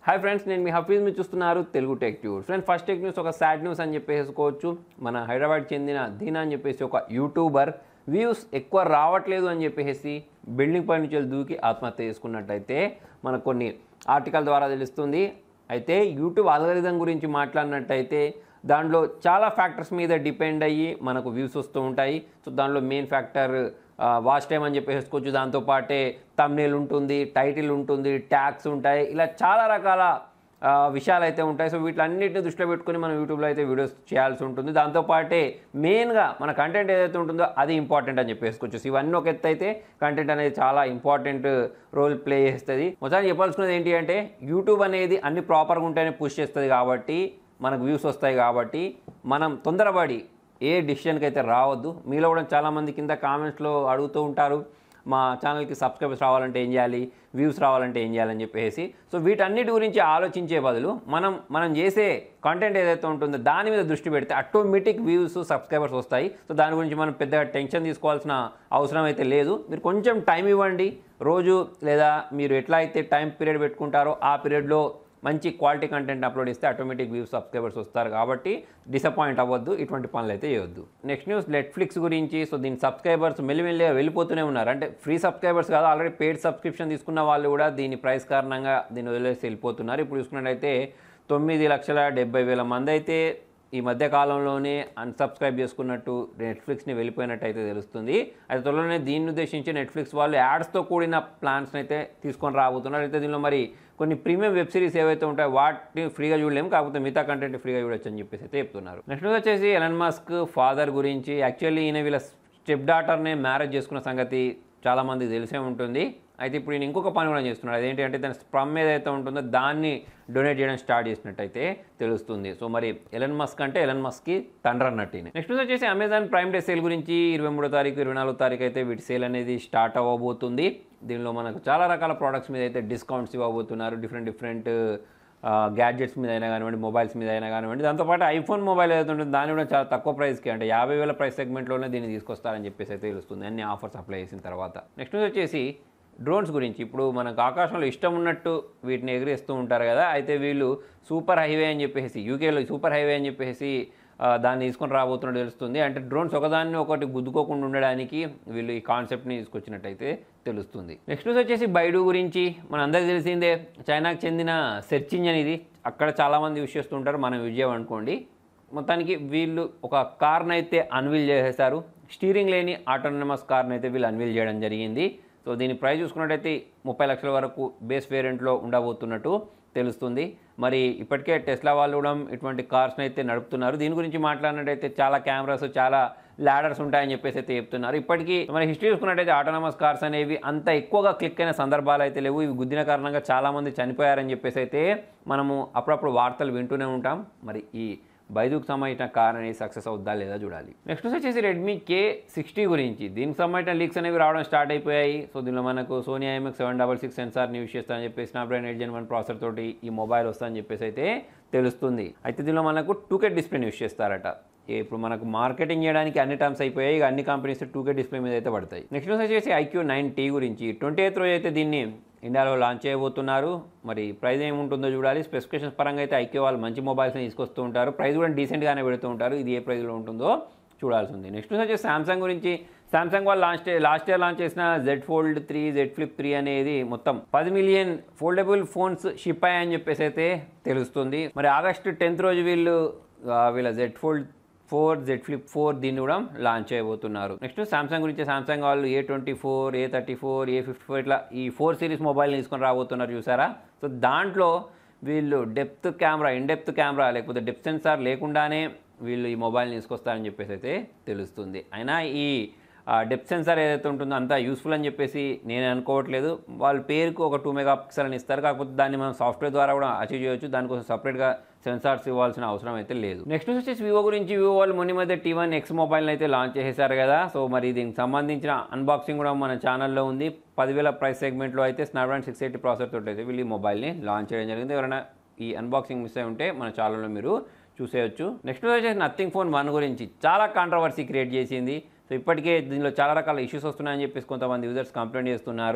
Hi friends నేను మీ హఫీజ్ మీరు చూస్తున్నారు Telugu tech news friends first tech news ఒక సాడ్ న్యూస్ అని చెప్పేసుకోవచ్చు మన హైదరాబాద్ చెందిన దీనా అని చెప్పేసి ఒక యూట్యూబర్ వ్యూస్ ఎక్కువ రావట్లేదు అని చెప్పేసి బిల్డింగ్ పై నుంచి వెళ్ళి దూకి ఆత్మహత్య చేసుకున్నట్టయితే మనకు కొన్ని ఆర్టికల్ ద్వారా తెలుస్తుంది అయితే యూట్యూబ్ అల్గరిథం గురించి మాట్లాడినట్టయితే దాంట్లో చాలా ఫ్యాక్టర్స్ మీద డిపెండ్ అయ్యి మనకు వ్యూస్ వస్తూ ఉంటాయి సో దాంట్లో మెయిన్ ఫ్యాక్టర్ వాచ్ టైం అని చెప్పేసుకోవచ్చు దాంతోపాటే తమ్నేల్ ఉంటుంది టైటిల్ ఉంటుంది ట్యాగ్స్ ఉంటాయి ఇలా చాలా రకాల ఆ, విషయాలు అయితే ఉంటాయి సో వీటిలన్నిటిని దృష్టిలో పెట్టుకొని మనం యూట్యూబ్లో అయితే వీడియోస్ చేయాల్సి ఉంటుంది దాంతోపాటే మెయిన్గా మన కంటెంట్ ఏదైతే ఉంటుందో అది ఇంపార్టెంట్ అని చెప్పేసుకోవచ్చు సో ఇవన్నీ ఒక ఎత్తు అయితే కంటెంట్ అనేది చాలా ఇంపార్టెంట్ రోల్ ప్లే చేస్తుంది మొత్తానికి చెప్పాల్సుకున్నది ఏంటి అంటే యూట్యూబ్ అనేది అన్ని ప్రాపర్గా ఉంటేనే పుష్ చేస్తుంది కాబట్టి మనకు వ్యూస్ వస్తాయి కాబట్టి మనం తొందరపడి ఏ డిసిషన్కి అయితే రావద్దు మీలో కూడా చాలామంది కింద కామెంట్స్లో అడుగుతూ ఉంటారు మా ఛానల్కి సబ్స్క్రైబర్స్ రావాలంటే ఏం చేయాలి వ్యూస్ రావాలంటే ఏం చేయాలని చెప్పేసి సో వీటన్నిటి గురించి ఆలోచించే బదులు మనం మనం చేసే కంటెంట్ ఏదైతే ఉంటుందో దాని మీద దృష్టి పెడితే ఆటోమేటిక్ వ్యూస్ సబ్స్క్రైబర్స్ వస్తాయి సో దాని గురించి మనం పెద్దగా టెన్షన్ తీసుకోవాల్సిన అవసరం అయితే లేదు మీరు కొంచెం టైం ఇవ్వండి రోజు లేదా మీరు ఎట్లా అయితే టైం పీరియడ్ పెట్టుకుంటారో ఆ పీరియడ్లో మంచి క్వాలిటీ కంటెంట్ అప్లోడ్ ఇస్తే ఆటోమేటిక్ వ్యూస్ సబ్స్క్రైబర్స్ వస్తారు కాబట్టి డిసప్పాయింట్ అవ్వద్దు ఇటువంటి పనులు అయితే చేయొద్దు నెక్స్ట్ న్యూస్ నెట్ఫ్లిక్స్ గురించి సో దీని సబ్స్క్రైబర్స్ మెల్లిమెల్లిగా వెళ్ళిపోతూనే ఉన్నారు అంటే ఫ్రీ సబ్స్క్రైబర్స్ కాదు ఆల్రెడీ పెయిడ్ సబ్స్క్రిప్షన్ తీసుకున్న వాళ్ళు కూడా దీని ప్రైస్ కారణంగా దీన్ని వదిలేసి వెళ్ళిపోతున్నారు ఇప్పుడు చూసుకున్నట్టయితే తొమ్మిది లక్షల డెబ్బై వేల మంది అయితే ఈ మధ్య కాలంలోనే అన్సబ్స్క్రైబ్ చేసుకున్నట్టు నెట్ఫ్లిక్స్ని వెళ్ళిపోయినట్టు అయితే తెలుస్తుంది అయితే త్వరలోనే దీన్ని ఉద్దేశించి నెట్ఫ్లిక్స్ వాళ్ళు యాడ్స్తో కూడిన ప్లాన్స్ని అయితే తీసుకొని రాబోతున్నారు అయితే దీనిలో మరి కొన్ని ప్రీమియం వెబ్ సిరీస్ ఏవైతే ఉంటాయో వాటిని ఫ్రీగా చూడలేము కాకపోతే మిగతా కంటెంట్ ఫ్రీగా చూడొచ్చు అని చెప్పేసి అయితే చెప్తున్నారు నెక్స్ట్ వచ్చేసి ఎలన్ మస్క్ ఫాదర్ గురించి యాక్చువల్లీ ఈయన వీళ్ళ స్టెప్ డాటర్నే మ్యారేజ్ చేసుకున్న సంగతి చాలామంది తెలిసే ఉంటుంది అయితే ఇప్పుడు నేను ఇంకొక పని కూడా చేస్తున్నాడు అదేంటి అంటే దాని స్ప్రమ్ ఏదైతే ఉంటుందో దాన్ని డొనేట్ చేయడం స్టార్ట్ చేసినట్టయితే తెలుస్తుంది సో మరి ఎలన్ మస్క్ అంటే ఎలన్ మస్క్కి తండ్రి అన్నట్టు ఈయన. నెక్స్ట్ వచ్చేసి అమెజాన్ ప్రైమ్ డే సేల్ గురించి ఇరవై మూడో తారీఖు ఇరవై నాలుగో తారీఖు అయితే వీటి సేల్ అనేది స్టార్ట్ అవ్వబోతుంది దీనిలో మనకు చాలా రకాల ప్రోడక్ట్స్ మీద అయితే డిస్కౌంట్స్ ఇవ్వబోతున్నారు డిఫరెంట్ డిఫరెంట్ గ్యాడ్జెట్స్ మీద అయినా కానివ్వండి మొబైల్స్ మీద అయినా కానివ్వండి దాంతోపాటు ఐఫోన్ మొబైల్ ఏదైతే ఉంటుందో దాన్ని కూడా చాలా తక్కువ ప్రైస్కి అంటే యాభై వేల ప్రైస్ సెగ్మెంట్లోనే దీన్ని తీసుకొస్తారని చెప్పేసి అయితే తెలుస్తుంది అన్ని ఆఫర్స్ అప్లై చేసిన తర్వాత నెక్స్ట్ వచ్చేసి డ్రోన్స్ గురించి ఇప్పుడు మనకు ఆకాశంలో ఇష్టం ఉన్నట్టు వీటిని ఎగిరేస్తూ ఉంటారు కదా అయితే వీళ్ళు సూపర్ హైవే అని చెప్పేసి యూకేలో సూపర్ హైవే అని చెప్పేసి ఆ, దాన్ని తీసుకొని రాబోతున్నట్టు తెలుస్తుంది అంటే డ్రోన్స్ ఒకదాన్ని ఒకటి గుద్దుకోకుండా ఉండడానికి వీళ్ళు ఈ కాన్సెప్ట్ని తీసుకొచ్చినట్టయితే తెలుస్తుంది నెక్స్ట్ న్యూస్ వచ్చేసి బైడు గురించి మన అందరికీ తెలిసిందే చైనాకు చెందిన సెర్చ్ ఇంజన్ ఇది అక్కడ చాలామంది యూజ్ చేస్తుంటారు మనం యూజ్ చేయమనుకోండి మొత్తానికి వీళ్ళు ఒక కార్ని అయితే అన్వీల్ చేసేసారు స్టీరింగ్ లేని ఆటోనమస్ కార్ని అయితే వీళ్ళు అన్వీల్ చేయడం జరిగింది సో దీని ప్రైస్ చూసుకున్నట్టయితే ముప్పై లక్షల వరకు బేస్ వేరియంట్లో ఉండబోతున్నట్టు తెలుస్తుంది మరి ఇప్పటికే టెస్లా వాళ్ళు కూడా ఇటువంటి కార్స్ని అయితే నడుపుతున్నారు దీని గురించి మాట్లాడినట్టయితే చాలా కెమెరాస్ చాలా ల్యాడర్స్ ఉంటాయని చెప్పేసి అయితే చెప్తున్నారు ఇప్పటికీ మన హిస్టరీ చూసుకున్నట్టయితే ఆటోనమస్ కార్స్ అనేవి అంత ఎక్కువగా క్లిక్ అయిన సందర్భాలు అయితే లేవు ఇవి గుద్దిన కారణంగా చాలామంది చనిపోయారని చెప్పేసి అయితే మనము అప్పుడప్పుడు వార్తలు వింటూనే ఉంటాం మరి ఈ బైదుకు సంబంధించిన కార్ అనేది సక్సెస్ అవుద్దా లేదా చూడాలి నెక్స్ట్ వచ్చేసి రెడ్మీ కే సిక్స్టీ గురించి దీనికి సంబంధించిన లీక్స్ అనేవి రావడం స్టార్ట్ అయిపోయాయి సో దీనిలో మనకు Sony IMX seven double six సెన్సార్ని యూస్ చేస్తానని చెప్పేసి Snapdragon eight gen one processor తోటి ఈ మొబైల్ వస్తుందని చెప్పేసి అయితే తెలుస్తుంది అయితే దీనిలో మనకు టూ కే డిస్ప్లేని యూస్ చేస్తారట ఏ ఇప్పుడు మనకు మార్కెటింగ్ చేయడానికి అన్ని టర్మ్స్ అయిపోయాయి ఇక అన్ని కంపెనీస్ టూ కే డిస్ప్లే మీద అయితే పడతాయి నెక్స్ట్ వచ్చేసి ఐక్యూ నైన్ టీ గురించి ట్వంటీ ఎయిత్ రోజు అయితే దీన్ని ఇండియాలో లాంచ్ చేయబోతున్నారు మరి ప్రైస్ ఏముంటుందో చూడాలి స్పెసిఫికేషన్స్ పరంగా అయితే ఐక్యూ వాళ్ళు మంచి మొబైల్స్ని తీసుకొస్తూ ఉంటారు ప్రైస్ కూడా డీసెంట్గానే పెడుతూ ఉంటారు ఇది ఏ ప్రైస్లో ఉంటుందో చూడాల్సి ఉంది నెక్స్ట్ వచ్చేసి సామ్సంగ్ గురించి సామ్సంగ్ వాళ్ళు లాస్ట్ లాస్ట్ ఇయర్ లాంచ్ చేసిన Z fold three Z flip three అనేది మొత్తం పది మిలియన్ ఫోల్డబుల్ ఫోన్స్ షిప్ అయ్యాయని చెప్పేసి అయితే తెలుస్తుంది మరి ఆగస్టు టెన్త్ రోజు వీళ్ళు ఆ, వీళ్ళ Z fold four Z flip four దీన్ని కూడా లాంచ్ చేయబోతున్నారు నెక్స్ట్ సామ్సంగ్ గురించి సామ్సంగ్ వాళ్ళు A twenty four A thirty four A fifty four ఇట్లా ఈ ఫోర్ సిరీస్ మొబైల్ని తీసుకొని రాబోతున్నారు చూసారా సో దాంట్లో వీళ్ళు depth camera in depth camera లేకపోతే డెప్త్ సెన్సార్ లేకుండానే వీళ్ళు ఈ మొబైల్ని తీసుకొస్తారని చెప్పేసి అయితే తెలుస్తుంది అయినా ఈ డెప్త్ సెన్సార్ ఏదైతే ఉంటుందో అంతా యూస్ఫుల్ అని చెప్పేసి నేను అనుకోవట్లేదు వాళ్ళ పేరుకు ఒక టూ మెగా పిక్సెల్ అని ఇస్తారు కాకపోతే దాన్ని మనం సాఫ్ట్వేర్ ద్వారా కూడా అచీవ్ చేయొచ్చు దానికోసం సపరేట్గా సెన్సార్స్ ఇవ్వాల్సిన అవసరం అయితే లేదు నెక్స్ట్ వచ్చేసి వివో గురించి వివో వాళ్ళు మొన్న మధ్య టీ వన్ ఎక్స్ మొబైల్ అయితే లాంచ్ చేసేసారు కదా సో మరి దీనికి సంబంధించిన అన్బాక్సింగ్ కూడా మన ఛానల్లో ఉంది పదివేల ప్రైస్ సెగ్మెంట్లో అయితే స్నాప్డ్రాగన్ సిక్స్ ఎయిటీ ప్రాసెసర్ తోటి అయితే వీళ్ళు ఈ మొబైల్ని లాంచ్ చేయడం జరిగింది ఎవరైనా ఈ అన్బాక్సింగ్ మిస్ అయి ఉంటే మన ఛానల్లో మీరు చూసేయచ్చు నెక్స్ట్ వచ్చేసి నథింగ్ ఫోన్ వన్ గురించి చాలా కాంట్రవర్సీ క్రియేట్ చేసింది సో ఇప్పటికే దీనిలో చాలా రకాల ఇష్యూస్ వస్తున్నాయని చెప్పేసి కొంతమంది యూజర్స్ కంప్లైంట్ చేస్తున్నారు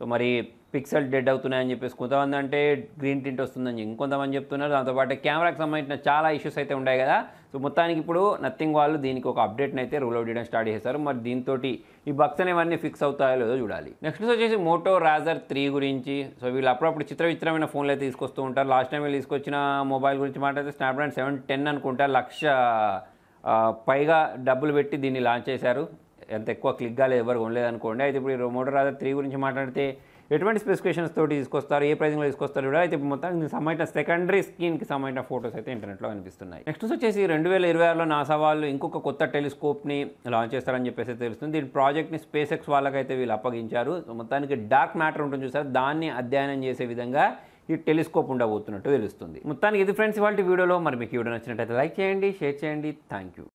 సో మరి పిక్సెల్ డెడ్ అవుతున్నాయని చెప్పేసి కొంతమంది అంటే గ్రీన్ టింట్ వస్తుందని ఇంకొంతమంది చెప్తున్నారు దాంతోపాటు కెమెరాకి సంబంధించిన చాలా ఇష్యూస్ అయితే ఉన్నాయి కదా సో మొత్తానికి ఇప్పుడు నథింగ్ వాళ్ళు దీనికి ఒక అప్డేట్ని అయితే రూల్ అవుట్ చేయడం స్టార్ట్ చేశారు మరి దీంతో ఈ బగ్స్ అనేవన్నీ ఫిక్స్ అవుతాయో లేదో చూడాలి నెక్స్ట్ వచ్చేసి మోటో రాజర్ త్రీ గురించి సో వీళ్ళు అప్పుడప్పుడు చిత్ర విచిత్రమైన ఫోన్లు అయితే తీసుకొస్తూ ఉంటారు లాస్ట్ టైం వీళ్ళు తీసుకొచ్చిన మొబైల్ గురించి మాట్లాడితే స్నాప్డ్రాగన్ సెవెన్ టెన్ అనుకుంటా లక్ష ఆ, పైగా డబ్బులు పెట్టి దీన్ని లాంచ్ చేశారు ఎంత ఎక్కువ క్లిక్ కాలేదు ఎవరు కొనలేదు అనుకోండి అయితే ఇప్పుడు మోటో రాజర్ త్రీ గురించి మాట్లాడితే ఎటువంటి స్పెసిఫికేషన్స్ తోటి తీసుకొస్తారు ఏ ప్రైజింగ్లో తీసుకొస్తారు కూడా అయితే మొత్తం దీనికి సంబంధించిన సెకండరీ స్క్రీన్కి సంబంధించిన ఫోటోస్ అయితే ఇంటర్నెట్లో కనిపిస్తున్నాయి నెక్స్ట్ వచ్చేసి రెండు వేల ఇరవై ఆరులో నాసా వాళ్ళు ఇంకొక కొత్త టెలిస్కోప్ని లాంచ్ చేస్తారని చెప్పేసి తెలుస్తుంది దీని ప్రాజెక్ట్ని స్పేస్ ఎక్స్ వాళ్ళకైతే వీళ్ళు అప్పగించారు సో మొత్తానికి డార్క్ మ్యాటర్ ఉంటుంది చూసారు దాన్ని అధ్యయనం చేసే విధంగా ఈ టెలిస్కోప్ ఉండబోతున్నట్టు తెలుస్తుంది మొత్తానికి ఇది ఫ్రెండ్స్ ఇవాళ వీడియోలో మరి మీకు ఈ వీడియో నచ్చినట్టయితే లైక్ చేయండి షేర్ చేయండి థ్యాంక్ యూ